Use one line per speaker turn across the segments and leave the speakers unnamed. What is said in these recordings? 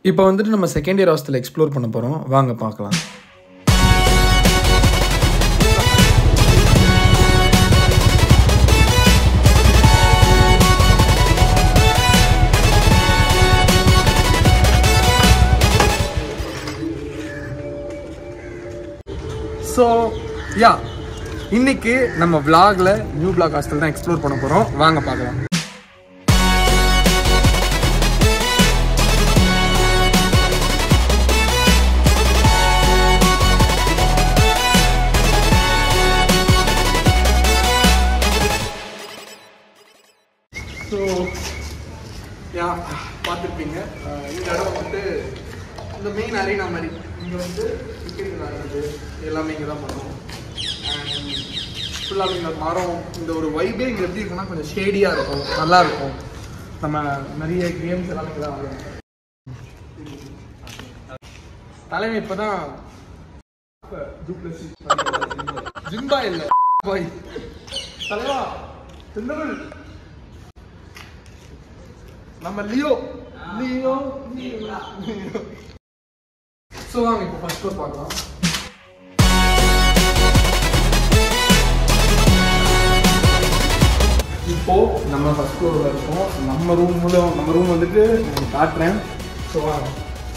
இப்போ வந்துட்டு நம்ம செகண்ட் இயர் ஹாஸ்டல் எக்ஸ்ப்ளோர் பண்ண போகிறோம் வாங்க பார்க்கலாம் ஸோ யா இன்னைக்கு நம்ம vlogல நியூ பிளாக் ஹாஸ்டல் தான் எக்ஸ்ப்ளோர் பண்ண போகிறோம் வாங்க பார்க்கலாம் ஸோ யா பார்த்துருப்பீங்க அஹ் இந்த இடம் வந்துட்டு இந்த மெயின் அரீனா மாதிரி இங்கே வந்து கிரிக்கெட் விளையாடுறது எல்லாமே இங்கே தான் பண்ணுவோம் ஃபுல்லாக இந்த மரம் இந்த ஒரு வைபே இங்கே எப்படி இருக்குன்னா கொஞ்சம் ஷேடியாக இருக்கும் நல்லா இருக்கும் நம்ம நிறைய கேம்ஸ் எல்லாமே இங்கே தான் விளையாடுவோம் தலைமை இப்போ தான் ஜிம்பா இல்லை பாய் தலைவா செந்தமிழ் நம்ம லியோ லியோ ஸோ வாங்க இப்போ ஃபர்ஸ்ட் ஃப்ளோர் பார்க்கலாம் இப்போ நம்ம ஃபர்ஸ்ட் ஃப்ளோரில் இருக்கோம் நம்ம ரூம் மூலம் நம்ம ரூம் வந்துட்டு நான் காட்டுறேன் ஸோ வாங்க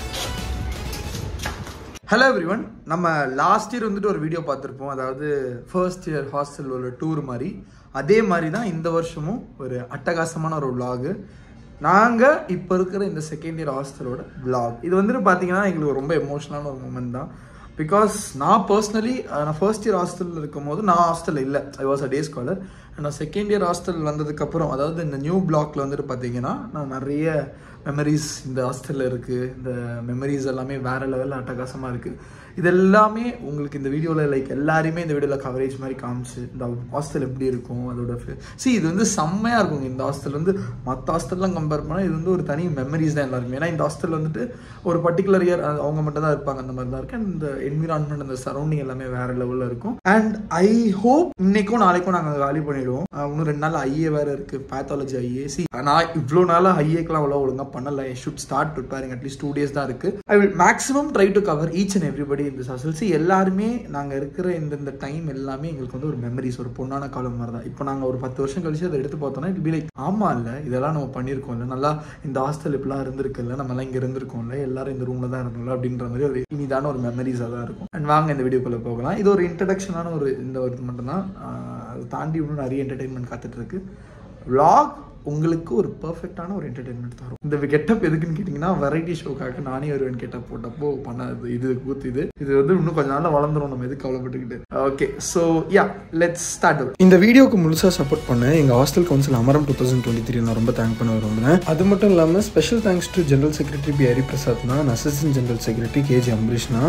ஹலோ எவ்ரிவன் நம்ம லாஸ்ட் இயர் வந்துட்டு ஒரு வீடியோ பார்த்துருப்போம் அதாவது ஃபர்ஸ்ட் இயர் ஹாஸ்டல் ஒரு டூர் மாதிரி அதே மாதிரி தான் இந்த வருஷமும் ஒரு அட்டகாசமான ஒரு vlog நாங்கள் இப்போ இருக்கிற இந்த செகண்ட் இயர் ஹாஸ்டலோட vlog இது வந்துட்டு பார்த்தீங்கன்னா எங்களுக்கு ரொம்ப எமோஷனலான ஒரு மூமெண்ட் தான் பிகாஸ் நான் பர்சனலி நான் ஃபர்ஸ்ட் இயர் ஹாஸ்டலில் இருக்கும் போது நான் ஹாஸ்டலில் இல்லை I was a day scholar நான் செகண்ட் இயர் ஹாஸ்டல் வந்ததுக்கப்புறம் அதாவது இந்த நியூ பிளாக்ல வந்துட்டு பார்த்தீங்கன்னா நான் நிறைய மெமரிஸ் இந்த ஹாஸ்டலில் இருக்குது இந்த மெமரிஸ் எல்லாமே வேற லெவலில் அட்டகாசமாக இருக்குது இது எல்லாமே உங்களுக்கு இந்த வீடியோவில் லைக் எல்லாரையுமே இந்த வீடியோவில் கவரேஜ் மாதிரி காமிச்சு இந்த ஹாஸ்டல் எப்படி இருக்கும் அதோட சி இது வந்து செம்மையாக இருக்குங்க இந்த ஹாஸ்டல் வந்து மற்ற ஹாஸ்டல்லாம் கம்பேர் பண்ணால் இது வந்து ஒரு தனி மெமரிஸ் தான் எல்லாருமே ஏன்னா இந்த ஹாஸ்டல் வந்துட்டு ஒரு பர்டிகுலர் இயர் அவங்க மட்டும் தான் இருப்பாங்க அந்த மாதிரி தான் இருக்கு And இந்த என்விரான்மெண்ட் அந்த சரௌண்டிங் எல்லாமே வேற லெவலில் இருக்கும் அண்ட் ஐ ஹோப் இன்னைக்கும் நாளைக்கும் நாங்கள் காலி பண்ணிடுவோம் அஹ் இன்னும் ரெண்டு நாள் ஐஏ வேற இருக்கு பேத்தாலஜி ஐஏ சி நான் இவ்வளோ நாளாக ஐஏக்கெலாம் அவ்வளோ ஒழுங்காக பண்ணல I should start preparing at least two days தான் இருக்கு I will maximum try to cover each and everybody இந்த ஹாஸ்டல் சி எல்லாருமே நாங்கள் இருக்கிற இந்த இந்த டைம் எல்லாமே எங்களுக்கு வந்து ஒரு மெமரிஸ் ஒரு பொண்ணான காலம் மாதிரி தான் இப்போ நாங்கள் ஒரு பத்து வருஷம் கழிச்சு அதை எடுத்து பார்த்தோம்னா இட் பி லைக் ஆமா இல்லை இதெல்லாம் நம்ம பண்ணியிருக்கோம்ல நல்லா இந்த ஹாஸ்டல் இப்படிலாம் இருந்திருக்குல்ல நம்ம எல்லாம் இங்கே இருந்திருக்கோம்ல எல்லாரும் இந்த ரூமில் தான் இருந்தோம்ல அப்படின்ற மாதிரி ஒரு இனிதான ஒரு மெமரிஸாக தான் இருக்கும் அண்ட் வாங்க இந்த வீடியோக்குள்ளே போகலாம் இது ஒரு இன்ட்ரடக்ஷனான ஒரு இந்த ஒரு இது மட்டும்தான் ஆஹ் அதை தாண்டி இன்னும் நிறைய என்டர்டெயின்மெண்ட் காத்துட்டு இருக்கு vlog உங்களுக்கு ஒரு பர்ஃபெக்டான ஒரு என்டர்டெயின்மெண்ட் தரும் இந்த கெட்டப் எதுக்குன்னு கேட்டிங்கன்னா வெரைட்டி ஷோக்காக நானே வருவேன் கெட்டப் போட்டப்போ பண்ணது இது கூத்து இது இது வந்து இன்னும் கொஞ்ச நாள்ல வளர்ந்துரும் நம்ம எதுக்கு கவலைப்பட்டுக்கிட்டு okay so yeah let's start இந்த வீடியோக்கு முழுசாக சப்போர்ட் பண்ண எங்கள் hostel council Amaram two thousand twenty three நான் ரொம்ப தேங்க் பண்ண விரும்புகிறேன் அது மட்டும் இல்லாமல் special thanks to general secretary P Hari பிரசாத்னா அசிஸ்டன்ட் ஜென்ரல் செக்ரட்டரி கேஜி அம்பரீஷ்னா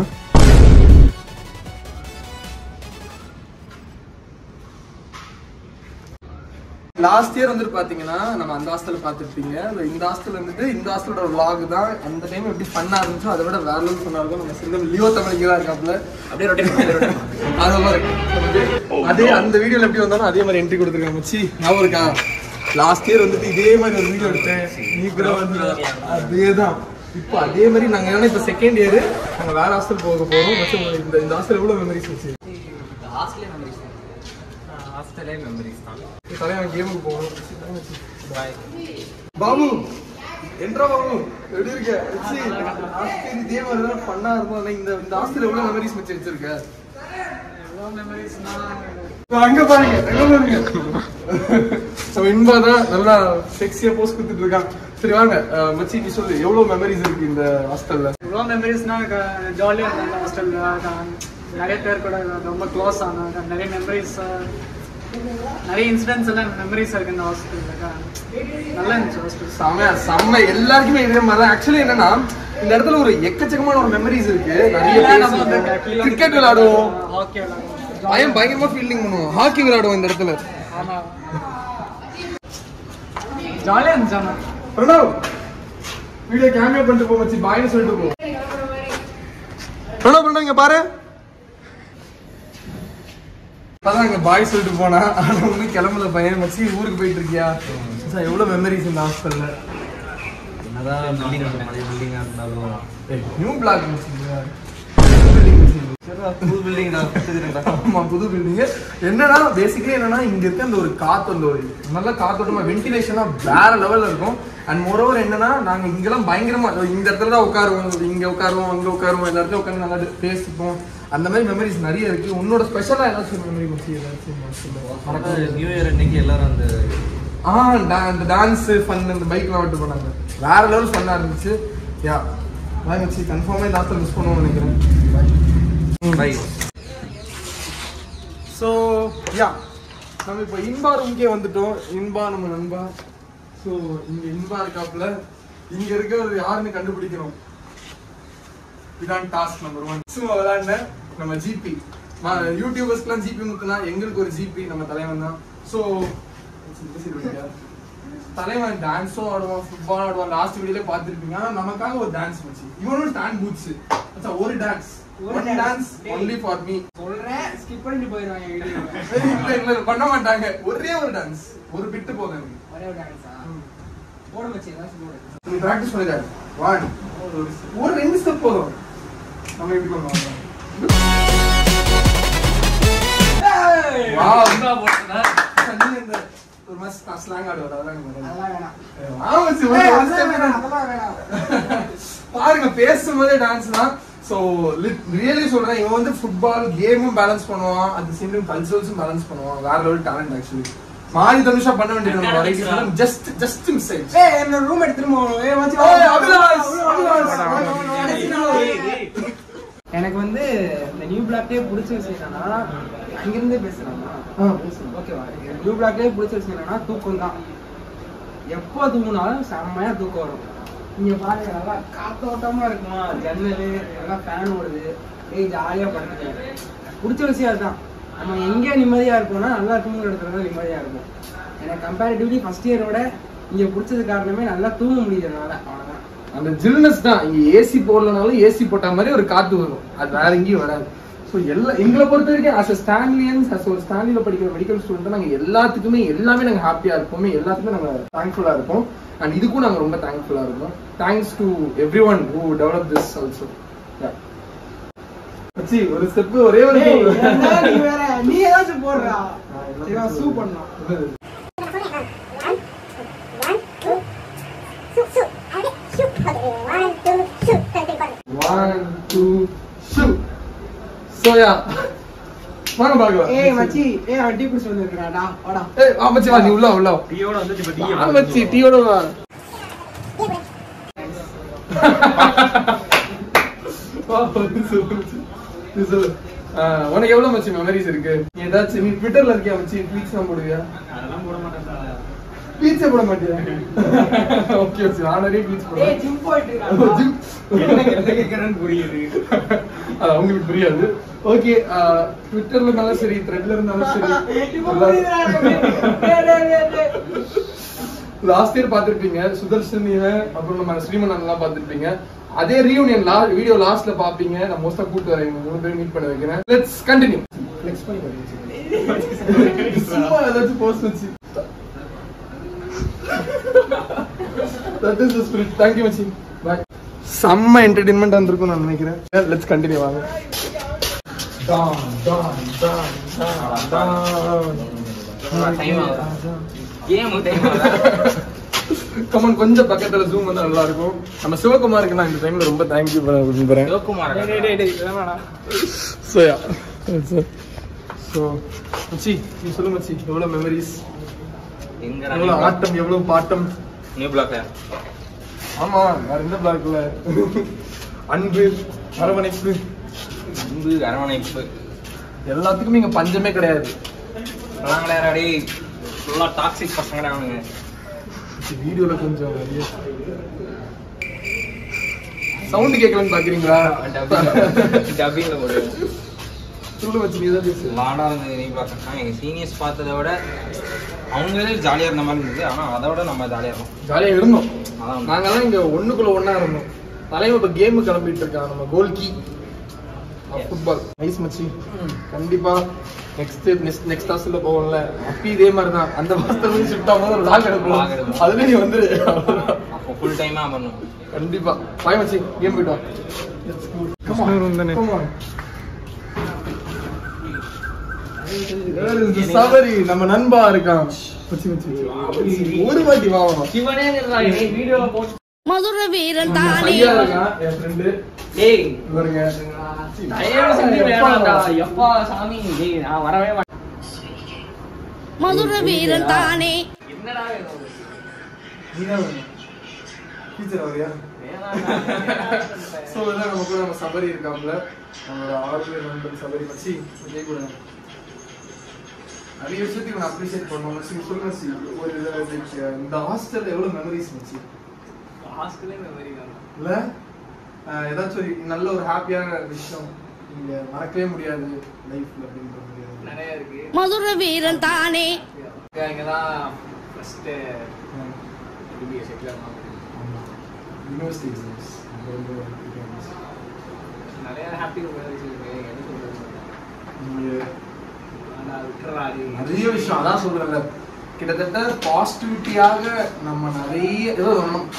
லாஸ்ட் இயர் வந்துட்டு பாத்தீங்கன்னா நம்ம அந்த ஹாஸ்டல் பார்த்துருப்பீங்க அந்த இந்த ஹாஸ்டல் வந்துட்டு இந்த ஹாஸ்டலோட vlog தான் அந்த டைம் எப்படி ஃபன்னா இருந்துச்சோ அதை விட வேற லெவல் ஃபன்னா இருக்கும் நம்ம சிந்தம் லியோ தமிழ் தான் இருக்காப்ல
அப்படியே ரொட்டேட்
அது மாதிரி அதே அந்த வீடியோல எப்படி வந்தாலும் அதே மாதிரி என்ட்ரி கொடுத்துருக்காங்க மச்சி ஞாபகம் இருக்கா லாஸ்ட் இயர் வந்துட்டு இதே மாதிரி ஒரு வீடியோ எடுத்தேன் நீ கூட வந்து அதே தான் இப்போ அதே மாதிரி நாங்க ஏன்னா இப்போ செகண்ட் இயர் நாங்க வேற ஹாஸ்டல் போக போறோம் மச்சி உங்களுக்கு இந்த இந்த ஹாஸ்டல் எவ்வளவு மெமரிஸ் வச்சு
ஹாஸ்டலே மெமரிஸ் ஹாஸ்டலே மெமரிஸ் தான்
தலைவன் கேமுக்கு போகணும் மச்சி.
பாய்
பாபு என்றா பாபு எப்படி இருக்க சி, ஹாஸ்டல் இதே மாதிரி தான் ஃபன்னா இருக்கும் ஆனா இந்த இந்த ஹாஸ்டல் எவ்வளவு மெமரிஸ் வச்சு வச்சிருக்க அங்க பாருங்க அங்க பாருங்க நம்ம இன்பா தான் நல்லா செக்ஸியா போஸ்ட் கொடுத்துட்டு இருக்கான் சரி வாங்க அஹ், மச்சி நீ சொல்லு எவ்வளவு மெமரிஸ் இருக்கு இந்த ஹாஸ்டல்ல
இவ்வளோ மெமரிஸ்னா ஜாலியாக இருந்தேன் அந்த ஹாஸ்டலில் நிறைய பேர் கூட ரொம்ப க்ளோஸ் ஆனாங்க நிறைய மெமரிஸ் நிறைய இன்சிடென்ட்ஸ் எல்லாம் மெமரிஸ் இருக்கு இந்த ஹாஸ்டலில் நல்லா இருந்துச்சு ஹாஸ்டல்
செம்ம செம்ம எல்லாருக்குமே இதே மாதிரி தான் ஆக்சுவலி என்னன்னா இந்த இடத்துல ஒரு எக்கச்சக்கமான ஒரு மெமரிஸ் இருக்கு நிறைய
நம்ம வந்து
கிரிக்கெட் விளையாடுவோம்
ஹாக்கி விளையாடுவோம்
பயம் பயங்கரமா ஃபீல்டிங் பண்ணுவோம் ஹாக்கி விளையாடுவோம் இந்த இடத்துல
ஆமாம் ஜாலியாக இருந்துச்சு ஆனால்
பிரணவ் வீடியோ கேமியா பண்ணிட்டு போ மச்சி பாய்னு சொல்லிட்டு போ பிரணவ் பிரணவ் இங்க பாரு அதான் இங்க பாய் சொல்லிட்டு போனா ஆனா ஒன்னும் கிளம்பல பையன் மச்சி ஊருக்கு போயிட்டு இருக்கியா சார் எவ்வளவு மெமரிஸ் இந்த ஹாஸ்டல்ல
என்னதான் பில்டிங் பழைய பில்டிங்கா இருந்தாலும்
நியூ பிளாக் மச்சி
புது பில்டிங் நான் கத்துக்கிறேன்டா
ஆமா புது பில்டிங் என்னன்னா பேசிக்கலி என்னன்னா இங்க இருக்க அந்த ஒரு காத்து அந்த ஒரு நல்ல காத்தோட்டமா வென்டிலேஷனா வேற லெவல்ல இருக்கும் அண்ட் மோரோவர் என்னன்னா நாங்க இங்கெல்லாம் பயங்கரமா இந்த இடத்துல தான் உட்காருவோம் இங்க உட்காருவோம் அங்க உட்காருவோம் எல்லா இடத்துல உட்காந்து நல்லா பேசிப்போம் அந்த மாதிரி மெமரிஸ் நிறைய இருக்கு உன்னோட ஸ்பெஷலா ஏதாச்சும் மெமரி பத்தி ஏதாச்சும் சொல்லுங்க
நியூ இயர் அன்னைக்கு எல்லாரும் அந்த
ஆ டா- அந்த டான்ஸ் ஃபன் அந்த பைக்லாம் விட்டு போனாங்க வேற லெவல் ஃபன்னா இருந்துச்சு யா பாய் மச்சி கன்ஃபார்மாக இந்த ஆஃப்டர் மிஸ் பண்ணுவோம்னு நினைக்கிறேன்
பை
ஸோ யா நம்ம இப்போ இன்பா ரூம்க்கே வந்துட்டோம் இன்பா நம்ம நண்பா ஸோ இங்க இன்பா இருக்காப்புல இங்க இருக்கிறது யாருன்னு கண்டுபிடிக்கணும் இதான் டாஸ்க் நம்பர் ஒன் சும்மா விளையாடினேன் நம்ம ஜிபி யூடியூபர்ஸ்க்குலாம் ஜிபி முத்துனா எங்களுக்கு ஒரு ஜிபி நம்ம தலைவன் தான் ஸோ தலைவன் டான்ஸும் ஆடுவான் ஃபுட்பால் ஆடுவான் லாஸ்ட் வீடியோல பார்த்துருப்பீங்க ஆனா நமக்காக ஒரு டான்ஸ் வச்சு இவனும் டான் பூட்ஸ் மச்சான் ஒரு dance one dance only for me
சொல்றேன் ஸ்கிப் பண்ணிட்டு போயிடுவாங்க வீடியோ
இல்ல இல்ல இல்ல, பண்ண மாட்டாங்க ஒரே ஒரு டான்ஸ் ஒரு பிட்டு போதும் எனக்கு.
ஒரே ஒரு டான்ஸா போட வச்சு ஏதாச்சும் போடு
நீ பிராக்டிஸ் பண்ணிடாரு ஒன் ஒரு ரெண்டு ஸ்டெப் போதும் நம்ம எப்படி பண்ணுவோம் Wow. நீ இந்த ஒரு மாதிரி ஸ்லாங் ஆடுவார் அதெல்லாம் எனக்கு வராது.
அதெல்லாம் வேணாம்
ஆமா மச்சி, ஒரு
ஏய்,
ஒரு
அதெல்லாம்
step
வேணாம்,
தான்.
அதெல்லாம் வேணாம்
பாருங்க பேசும்போதே டான்ஸ் தான் ஸோ ரியலி சொல்றேன் இவன் வந்து ஃபுட்பால் கேமும் பேலன்ஸ் பண்ணுவான் அந்த சேம் டைம் கல்ச்சரல்ஸும் பேலன்ஸ் பண்ணுவான் வேற லெவல் டேலண்ட் ஆக்சுவலி மாறி தனுஷா பண்ண வேண்டியது ஜஸ்ட் ஜஸ்ட் மிஸ் ஆயிடுச்சு
ஏய் என்னோட ரூம் எடுத்துட்டு போகணும் ஏய் மச்சி
ஏய், அபிலாஷ், அபிலாஷ்.
எனக்கு வந்து இந்த நியூ பிளாக்லயே பிடிச்ச விஷயம் என்னன்னா அங்கிருந்தே பேசுறாங்க
ஆ.
ஓகேவா நியூ பிளாக்லயே பிடிச்ச விஷயம் என்னன்னா தூக்கம் தான் எப்போ தூங்கினாலும் செம்மையா தூக்கம் வரும் இங்க பாருங்க நல்லா காத்தோட்டமா இருக்குமா ஜன்னலு எல்லாம் ஃபேன் ஓடுது ஏய் ஜாலியா படுத்துக்கேன் பிடிச்ச விஷயம் அதுதான் நம்ம எங்க நிம்மதியா இருப்போம்னா நல்லா தூங்குற இடத்துல தான் நிம்மதியா இருக்கும் எனக்கு கம்பேரிட்டிவ்லி ஃபர்ஸ்ட் இயரோட இங்க பிடிச்சது காரணமே நல்லா தூங்க முடியுதுனால அவ்வளவுதான்
அந்த ஜில்னஸ் தான் இங்க ஏசி போடலனாலும் ஏசி போட்ட மாதிரி ஒரு காத்து வரும் அது வேற எங்கேயும் வராது ஸோ எல்லா எங்களை பொறுத்த வரைக்கும் ஆஸ் அ ஸ்டான்லியன்ஸ் அஸ் ஒரு ஸ்டான்லியில் படிக்கிற மெடிக்கல் ஸ்டூடெண்ட் நாங்கள் எல்லாத்துக்குமே எல்லாமே நாங்கள் ஹாப்பியாக இருப்போமே எல்லாத்துக்குமே நாங்கள் தேங்க்ஃபுல்லாக இருப்போம் அண்ட் இதுக்கும் நாங்கள் ரொம்ப தேங்க்ஃபுல்லாக இருக்கோம் thanks to everyone who develop this also மச்சி ஒரு ஸ்டெப் ஒரே ஒரு
ஏய், என்ன நீ வேற நீ ஏதாச்சும் போடுறா சரி நான் சூ பண்ணலாம்
என்னது? One, two, shoot. So yeah. வாங்க பார்க்கலாம்.
ஏய் மச்சி ஏய் அடி பிடிச்சு வந்திருக்கடா வாடா
ஏய், வா மச்சி வா நீ உள்ள வா, உள்ள வா.
டீயோட வந்து இப்ப
வா மச்சி டீயோட வா. வா, வந்து சொல்லு மச்சி. நீ சொல்லு. ஆ, உனக்கு எவ்வளவு மச்சி மெமரிஸ் இருக்கு நீ ஏதாச்சும் நீ ட்விட்டர்ல இருக்கியா மச்சி ட்வீட்ஸ் எல்லாம் போடுவியா
அதெல்லாம் போட மாட்டேன்
ட்வீட்ஸே போட மாட்டியா ஓகே மச்சி நான் நிறைய ட்வீட்ஸ்
ஏய்
போடுவேன்
ஜிம் போயிட்டு
ஓ,
இருக்கா
ஜிம்.
என்ன என்ன கேட்கறேன்னு புரியுது
அது அவங்களுக்கு புரியாது ஓகே ட்விட்டர்ல இருந்தாலும் சரி த்ரெட்ல இருந்தாலும் சரி
இப்ப புரியுதுடா எனக்கு. டேய், டேய், டேய், டேய்.
லாஸ்ட் இயர் பார்த்திருப்பீங்க சுதர்ஷன் இவன் அப்புறம் நம்ம ஸ்ரீமன் எல்லாம் பார்த்திருப்பீங்க அதே ரீயூனியன் லா வீடியோ லாஸ்ட்ல பாப்பீங்க நான் மோஸ்டா கூட்டு வரேன் இவங்க மூணு பேரும் மீட் பண்ண வைக்கிறேன் லெட்ஸ் கண்டினியூ ஃப்ளெக்ஸ் பண்ணி பாருங்க சும்மா ஏதாச்சும் போஸ்ட் வச்சு that is the spirit thank you மச்சி பை செம்ம என்டர்டெயின்மெண்ட் வந்திருக்கும் நான் நினைக்கிறேன் லெட்ஸ் கண்டினியூ வாங்க டான் டான் டான் டான்
டைம் ஆகுது கேம் டைம்
கமன் கொஞ்சம் பக்கத்துல ஜூம் வந்து நல்லா இருக்கும் நம்ம சிவகுமாருக்கு நான் இந்த டைம்ல ரொம்ப தேங்க்யூ பண்ண விரும்புறேன்
சிவகுமார்
டேய், டேய், டேய், டேய், வேணாடா.
ஸோ யா ஸோ மச்சி நீ சொல்லு மச்சி எவ்வளோ மெமரிஸ்
எங்க
எவ்வளோ ஆட்டம் எவ்வளோ பாட்டம்
நியூ பிளாக்ல
ஆமா வேற எந்த பிளாக்ல அன்பு அரவணைப்பு
அன்பு அரவணைப்பு
எல்லாத்துக்குமே இங்க பஞ்சமே கிடையாது
நாங்களே அடி ஃபுல்லா டாக்ஸிக் பசங்கடா அவனுங்க
வீடியோல கொஞ்சம் சவுண்ட் கேட்கலன்னு பாக்குறீங்களா
டப்பிங்ல போடு
சொல்லு வச்சு நீ தான் பேசு
மாடா இருந்தது நீ பார்த்தா எங்க சீனியர்ஸ் பார்த்ததை விட அவங்களே ஜாலியா இருந்த மாதிரி இருந்தது ஆனா அதை விட நம்ம ஜாலியா இருக்கோம்
ஜாலியா இருந்தோம்
அதான்
நாங்கெல்லாம் இங்க ஒண்ணுக்குள்ள ஒண்ணா இருந்தோம் தலைவன் இப்ப கேம் கிளம்பிட்டு இருக்கான் நம்ம கோல் கீ ஃபுட்பால் நைஸ் மச்சி கண்டிப்பா நெக்ஸ்ட் நெக்ஸ்ட் நெக்ஸ்ட் ஹாஸ்டல்ல போவோம்ல அப்பி இதே மாதிரி தான் அந்த ஹாஸ்டல் வந்து ஷிஃப்ட் ஆகும்போது ஒரு லாக்
Vlog
எடுப்போம்
எடுப்போம்.
அதுல நீ வந்துரு அவ்வளவுதான்.
அப்போ ஃபுல் டைமா பண்ணும்
கண்டிப்பா பாய் மச்சி கேம் போயிட்டு வா Come on. Come on. Where is the Sabari நம்ம நண்பா இருக்கான் மச்சி, மச்சி, மச்சி. ஒரு வாட்டி வா வா.
வீடியோ போட்டு
மதுர வீரன் தானே
ஐயா இருக்கான் என் ஃப்ரெண்டு
ஏய்
இவருங்க
தயவு செஞ்சு வேணாம்டா எப்பா சாமி ஏய் நான் வரவே மாட்டேன்
மதுர வீரன் தானே
என்னடா வேணும்
நீதான் வேணும். Teacher வரியா? So, இதான் நம்ம கூட நம்ம சபரி இருக்காம்ல நம்மளோட ஆர்வலர் நண்பன் சபரி மச்சி விஜய் கூட நிறைய விஷயத்துக்கு நான் அப்ரிஷியேட் பண்ணுவோம் மச்சி சொல்லுங்க சி ஒரு இது like, இந்த ஹாஸ்டல்ல எவ்வளவு மெமரிஸ் மச்சி
ஹாஸ்டலே மெமரி தான்
இல்ல அஹ், ஏதாச்சும் ஒரு நல்ல ஒரு ஹாப்பியான விஷயம் நீங்க மறக்கவே முடியாது லைஃப்ல அப்படின்ற மாதிரி
நிறைய இருக்கு
மதுர வீரன் தானே
இங்க இங்க தான் ஃபர்ஸ்ட் எம்பிஏ செட்டில் ஆனோம்
யூனிவர்சிட்டி
நிறைய ஹாப்பி மெமரிஸ் இருக்கு என்ன சொல்றது ஆனா விட்டுறா அது
நிறைய விஷயம் அதான் சொல்றேன்ல கிட்டத்தட்ட பாசிட்டிவிட்டியாக நம்ம நிறைய ஏதோ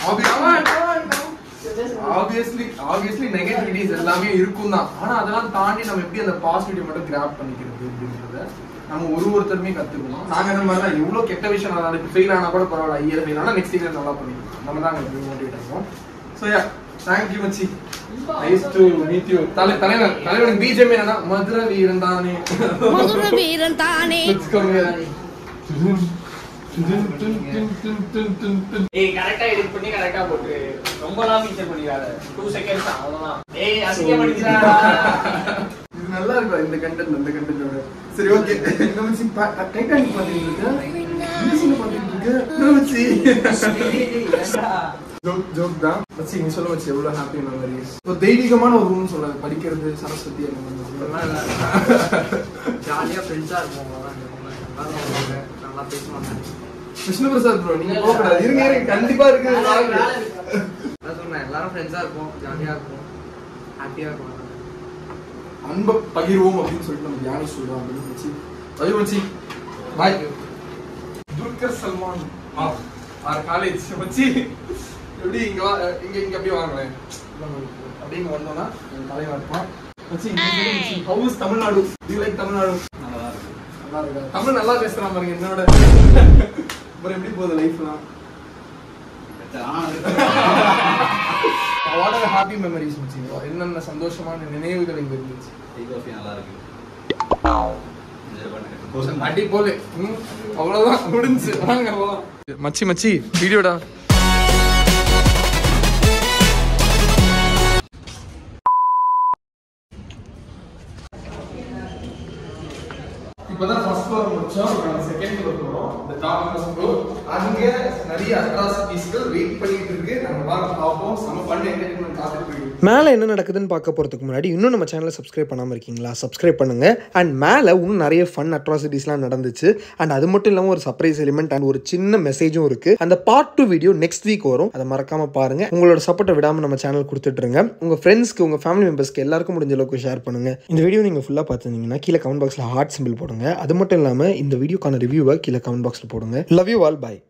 ஆப்வியஸ்லி ஆப்வியஸ்லி நெகட்டிவிட்டிஸ் எல்லாமே இருக்கும் தான் ஆனா அதெல்லாம் தாண்டி நம்ம எப்படி அந்த பாசிட்டிவிட்டி மட்டும் கிராப் பண்ணிக்கிறது அப்படின்றத நம்ம ஒரு ஒருத்தருமே கத்துக்கணும் நாங்க இந்த மாதிரி தான் எவ்வளவு கெட்ட விஷயம் நான் இப்போ ஃபெயில் ஆனா கூட பரவாயில்ல ஐயர் ஃபெயில் ஆனா நெக்ஸ்ட் இயர் நல்லா பண்ணிக்கலாம் நம்ம தான் அங்கே மோட்டிவேட் ஆகும் ஸோ யா தேங்க்யூ மச்சி நைஸ் டு மீட் யூ தலை தலைவர் தலைவனுக்கு பிஜேபி என்னன்னா மதுரை வீரன் தானே
மதுர வீரன் தானே
Let's go here. Dun, dun, dun, dun, dun, dun, dun.
ஏய் கரெக்டா எடிட் பண்ணி கரெக்டா போட்டு ரொம்பலாம் ஃபீச்சர் பண்ணிடாத 2 செகண்ட்ஸ் அவ்வளவுதான் ஏய் அசிங்கம் பண்ணிக்கிறாடா
இது நல்லா இருக்கும் இந்த கண்டென்ட் அந்த கண்டென்ட்டோட சரி ஓகே இந்த மச்சி டைட்டானிக் பாத்துட்டு இருக்க என்ன பாத்துட்டு இருக்க மச்சி ஜோக் ஜோக் தான் மச்சி நீ சொல்ல மச்சி எவ்வளவு ஹாப்பி மெமரிஸ் ஒரு தெய்வீகமான ஒரு ரூம் சொல்லாது படிக்கிறது சரஸ்வதி அந்த மாதிரி
ஜாலியா ஃப்ரெண்ட்ஸா இருப்போம் அவ்வளவுதான் நல்லா பேசுவாங்க
விஷ்ணு பிரசாத் ப்ரோ நீங்க போக கூடாது இருங்க இருங்க கண்டிப்பா இருக்கு
நான் சொன்னேன் எல்லாரும் ஃப்ரெண்ட்ஸா இருப்போம் ஜாலியா இருப்போம் ஹாப்பியா இருப்போம்
அன்பை பகிர்வோம் அப்படின்னு சொல்லிட்டு நம்ம தியானி சொல்றோம் அப்படின்னு வச்சு ஐயோ வச்சு bye Dulquer Salmaan our college வச்சு எப்படி இங்க வா இங்க இங்க அப்படியே வாங்களேன் அப்படியே இங்க வந்தோம்னா எங்க தலைவா இருப்பான் வச்சு house Tamil Nadu you like Tamil Nadu நல்லா இருக்கா தமிழ் நல்லா பேசுறான் பாருங்க என்னோட அப்புறம் எப்படி போகுது லைஃப்லாம் வாட் ஆர் ஹாப்பி மெமரிஸ் மச்சி என்னென்ன சந்தோஷமான நினைவுகள் இங்க இருந்துச்சு அடி போலே ம், அவ்வளவுதான் முடிஞ்சு வாங்க போலாம் மச்சி மச்சி வீடியோடா இப்பதான் ஃபர்ஸ்ட் ஃப்ளோர் முடிச்சோம் செகண்ட் ஃப்ளோர் போறோம் இந்த டாப் ஃபர்ஸ்ட் ஃப்ளோர் அங்க நிறைய அட்ராசிட்டிஸ்கள் வெயிட் பண்ணிட்டு இருக்கு நம்ம வாங்க பார்ப்போம் செம பண்ண என்டர்டைன்மெண்ட் காத்துட்டு இருக்கு
மேலே என்ன நடக்குதுன்னு பார்க்க போகிறதுக்கு முன்னாடி இன்னும் நம்ம சேனலை சப்ஸ்கிரைப் பண்ணாமல் இருக்கீங்களா சப்ஸ்கிரைப் பண்ணுங்கள் அண்ட் மேலே இன்னும் நிறைய ஃபன் அட்ராசிட்டிஸ்லாம் நடந்துச்சு அண்ட் அது மட்டும் இல்லாமல் ஒரு சர்ப்ரைஸ் எலிமெண்ட் அண்ட் ஒரு சின்ன மெசேஜும் இருக்குது அந்த part two video next week வரும் அதை மறக்காமல் பாருங்கள் உங்களோட சப்போர்ட்டை விடாமல் நம்ம சேனல் கொடுத்துட்ருங்க உங்கள் ஃப்ரெண்ட்ஸ்க்கு உங்கள் ஃபேமிலி மெம்பர்ஸ்க்கு எல்லாருக்கும் முடிஞ்ச அளவுக்கு ஷேர் பண்ணுங்கள் இந்த வீடியோ நீங்கள் ஃபுல்லாக பார்த்துருந்தீங்கன்னா கீழே கமெண்ட் பாக்ஸில் ஹார்ட் சிம்பிள் போடுங்க அது மட்டும் இல்லாமல் இந்த வீடியோக்கான ரிவ்யூவை கீழே கமெண்ட் பாக்ஸில் போடுங்க லவ் யூ ஆல் பை